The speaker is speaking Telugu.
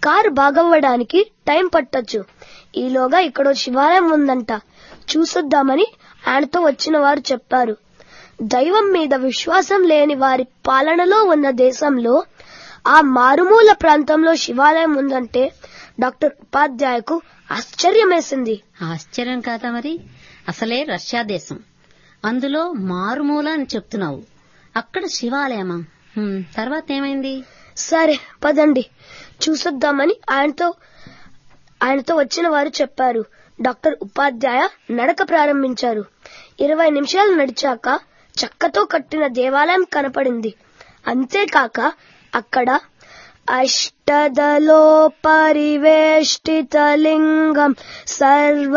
కారు బాగవ్వడానికి టైం పట్టొచ్చు ఈలోగా ఇక్కడ శివాలయం ఉందంట చూసొద్దామని ఆయనతో వచ్చిన వారు చెప్పారు దైవం మీద విశ్వాసం లేని వారి పాలనలో ఉన్న దేశంలో ఆ మారుమూల ప్రాంతంలో శివాలయం ఉందంటే డాక్టర్ ఉపాధ్యాయకు ఆశ్చర్యమేసింది ఆశ్చర్యం కాదా మరి అసలే రష్యా దేశం అందులో మారుమూల అని చెప్తున్నావు అక్కడ శివాలయమా హ్మ్, తర్వాత ఏమైంది సరే పదండి చూసొద్దామని ఆయనతో ఆయనతో వచ్చిన వారు చెప్పారు డాక్టర్ ఉపాధ్యాయ నడక ప్రారంభించారు ఇరవై నిమిషాలు నడిచాక చెక్కతో కట్టిన దేవాలయం కనపడింది అంతేకాక అక్కడ అష్టదలో పరివేష్టిత లింగం సర్వ